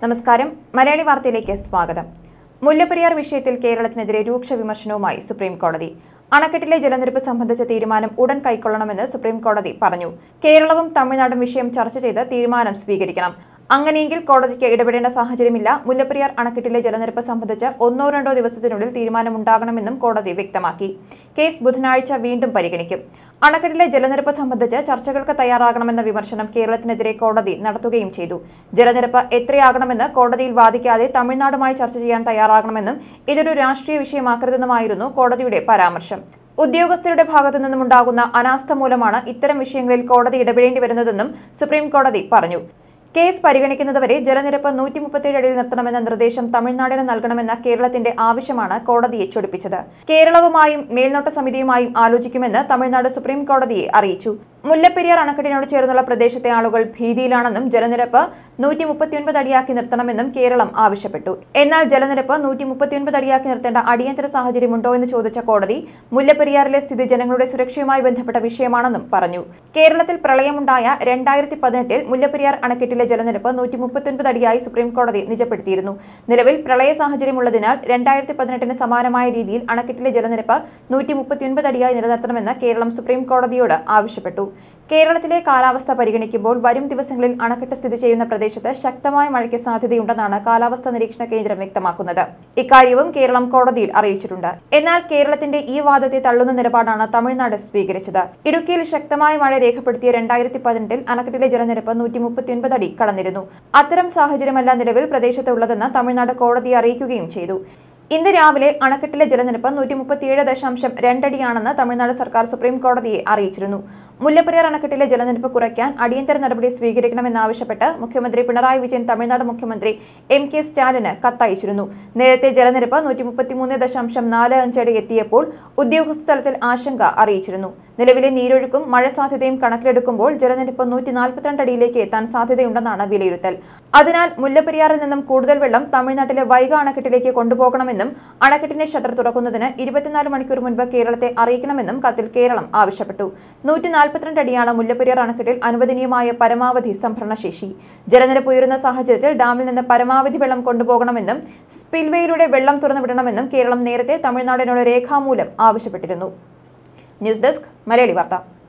നമസ്കാരം മലയാളി വാർത്തയിലേക്ക് സ്വാഗതം മുല്ലപ്പെരിയാർ വിഷയത്തിൽ കേരളത്തിനെതിരെ രൂക്ഷ വിമർശനവുമായി സുപ്രീം കോടതി അണക്കെട്ടിലെ ജലനിരപ്പ് സംബന്ധിച്ച തീരുമാനം ഉടൻ കൈക്കൊള്ളണമെന്ന് സുപ്രീം കോടതി പറഞ്ഞു കേരളവും തമിഴ്നാടും വിഷയം ചർച്ച ചെയ്ത് തീരുമാനം സ്വീകരിക്കണം അങ്ങനെയെങ്കിൽ കോടതിക്ക് ഇടപെടേണ്ട സാഹചര്യമില്ല മുല്ലപ്പെരിയാർ അണക്കെട്ടിലെ ജലനിരപ്പ് സംബന്ധിച്ച് ഒന്നോ രണ്ടോ ദിവസത്തിനുള്ളിൽ തീരുമാനമുണ്ടാകണമെന്നും കോടതി വ്യക്തമാക്കി കേസ് ബുധനാഴ്ച വീണ്ടും പരിഗണിക്കും അണക്കെട്ടിലെ ജലനിരപ്പ് സംബന്ധിച്ച് ചർച്ചകൾക്ക് തയ്യാറാകണമെന്ന വിമർശനം കേരളത്തിനെതിരെ കോടതി നടത്തുകയും ചെയ്തു ജലനിരപ്പ് എത്രയാകണമെന്ന് കോടതിയിൽ വാദിക്കാതെ തമിഴ്നാടുമായി ചർച്ച ചെയ്യാൻ തയ്യാറാകണമെന്നും ഇതൊരു രാഷ്ട്രീയ വിഷയമാക്കരുതെന്നുമായിരുന്നു കോടതിയുടെ പരാമർശം ഉദ്യോഗസ്ഥരുടെ ഭാഗത്തു നിന്നുമുണ്ടാകുന്ന അനാസ്ഥ മൂലമാണ് ഇത്തരം വിഷയങ്ങളിൽ കോടതി ഇടപെടേണ്ടി വരുന്നതെന്നും സുപ്രീം കോടതി പറഞ്ഞു കേസ് പരിഗണിക്കുന്നതുവരെ ജലനിരപ്പ് നൂറ്റി മുപ്പത്തിയേഴ് അടിയിൽ നിർത്തണമെന്ന നിർദ്ദേശം തമിഴ്നാടിന് നൽകണമെന്ന കേരളത്തിന്റെ ആവശ്യമാണ് കോടതിയെ ചൊടിപ്പിച്ചത് കേരളവുമായും മേൽനോട്ട സമിതിയുമായും ആലോചിക്കുമെന്ന് തമിഴ്നാട് സുപ്രീം കോടതിയെ അറിയിച്ചു മുല്ലപ്പെരിയാർ അണക്കെട്ടിനോട് ചേർന്നുള്ള പ്രദേശത്തെ ആളുകൾ ഭീതിയിലാണെന്നും ജലനിരപ്പ് നൂറ്റി മുപ്പത്തിയൊൻപത് അടിയാക്കി നിർത്തണമെന്നും കേരളം ആവശ്യപ്പെട്ടു എന്നാൽ ജലനിരപ്പ് നൂറ്റി മുപ്പത്തിയൊൻപത് അടിയാക്കി നിർത്തേണ്ട അടിയന്തര സാഹചര്യമുണ്ടോ എന്ന് ചോദിച്ച കോടതി മുല്ലപ്പെരിയാറിലെ സ്ഥിതി ജനങ്ങളുടെ സുരക്ഷയുമായി ബന്ധപ്പെട്ട വിഷയമാണെന്നും പറഞ്ഞു കേരളത്തിൽ പ്രളയമുണ്ടായ രണ്ടായിരത്തി പതിനെട്ടിൽ മുല്ലപ്പെരിയാർ അണക്കെട്ടിലെ ജലനിരപ്പ് നൂറ്റി മുപ്പത്തിയൊൻപത് അടിയായി സുപ്രീം കോടതി നിജപ്പെടുത്തിയിരുന്നു നിലവിൽ പ്രളയ സാഹചര്യമുള്ളതിനാൽ രണ്ടായിരത്തി പതിനെട്ടിന് സമാനമായ രീതിയിൽ അണക്കെട്ടിലെ ജലനിരപ്പ് നൂറ്റി മുപ്പത്തിയൊൻപത് അടിയായി നിലനിർത്തണമെന്ന് കേരളം സുപ്രീം കോടതിയോട് ആവശ്യപ്പെട്ടു കേരളത്തിലെ കാലാവസ്ഥ പരിഗണിക്കുമ്പോൾ വരും ദിവസങ്ങളിൽ അണക്കെട്ട് സ്ഥിതി ചെയ്യുന്ന പ്രദേശത്ത് ശക്തമായ മഴയ്ക്ക് സാധ്യതയുണ്ടെന്നാണ് കാലാവസ്ഥാ നിരീക്ഷണ കേന്ദ്രം വ്യക്തമാക്കുന്നത് ഇക്കാര്യവും കേരളം കോടതിയിൽ അറിയിച്ചിട്ടുണ്ട് എന്നാൽ കേരളത്തിന്റെ ഈ വാദത്തെ തള്ളുന്ന നിലപാടാണ് തമിഴ്നാട് സ്വീകരിച്ചത് ഇടുക്കിയിൽ ശക്തമായ മഴ രേഖപ്പെടുത്തിയ രണ്ടായിരത്തി പതിനെട്ടിൽ അണക്കെട്ടിലെ ജലനിരപ്പ് നൂറ്റി മുപ്പത്തിയൊൻപത് അടി കടന്നിരുന്നു അത്തരം സാഹചര്യമല്ല നിലവിൽ പ്രദേശത്തുള്ളതെന്ന് തമിഴ്നാട് കോടതിയെ അറിയിക്കുകയും ചെയ്തു ഇന്ന് രാവിലെ അണക്കെട്ടിലെ ജലനിരപ്പ് നൂറ്റി മുപ്പത്തിയേഴ് ദശാംശം രണ്ടടിയാണെന്ന് തമിഴ്നാട് സർക്കാർ സുപ്രീം കോടതിയെ അറിയിച്ചിരുന്നു മുല്ലപ്പെരിയാർ അണക്കെട്ടിലെ ജലനിരപ്പ് കുറയ്ക്കാൻ അടിയന്തര നടപടി സ്വീകരിക്കണമെന്നാവശ്യപ്പെട്ട് മുഖ്യമന്ത്രി പിണറായി വിജയൻ തമിഴ്നാട് മുഖ്യമന്ത്രി എം കെ സ്റ്റാലിന് കത്തയച്ചിരുന്നു നേരത്തെ ജലനിരപ്പ് നൂറ്റി മുപ്പത്തിമൂന്ന് ദശാംശം നാല് അഞ്ചടി എത്തിയപ്പോൾ ഉദ്യോഗസ്ഥ തലത്തിൽ ആശങ്ക അറിയിച്ചിരുന്നു നിലവിലെ നീരൊഴുക്കും മഴ സാധ്യതയും കണക്കിലെടുക്കുമ്പോൾ ജലനിരപ്പ് നൂറ്റി നാൽപ്പത്തിരണ്ട് അടിയിലേക്ക് എത്താൻ സാധ്യതയുണ്ടെന്നാണ് വിലയിരുത്തൽ അതിനാൽ മുല്ലപ്പെരിയാറിൽ നിന്നും കൂടുതൽ വെള്ളം തമിഴ്നാട്ടിലെ വൈഗ അണക്കെട്ടിലേക്ക് കൊണ്ടുപോകണമെന്നും അണക്കെട്ടിന്റെ ഷട്ടർ തുറക്കുന്നതിന് ഇരുപത്തിനാല് മണിക്കൂർ മുൻപ് കേരളത്തെ അറിയിക്കണമെന്നും കത്തിൽ കേരളം ആവശ്യപ്പെട്ടു നൂറ്റി നാൽപ്പത്തിരണ്ട് അടിയാണ് മുല്ലപ്പെരിയാർ അണക്കെട്ടിൽ അനുവദനീയമായ പരമാവധി സംഭരണശേഷി ജലനിരപ്പ് ഉയരുന്ന സാഹചര്യത്തിൽ ഡാമിൽ നിന്ന് പരമാവധി വെള്ളം കൊണ്ടുപോകണമെന്നും സ്പിൽവേയിലൂടെ വെള്ളം തുറന്നുവിടണമെന്നും കേരളം നേരത്തെ തമിഴ്നാടിനോട് രേഖാമൂലം ആവശ്യപ്പെട്ടിരുന്നു ന്യൂസ് ഡെസ്ക് മലയാളി വാർത്ത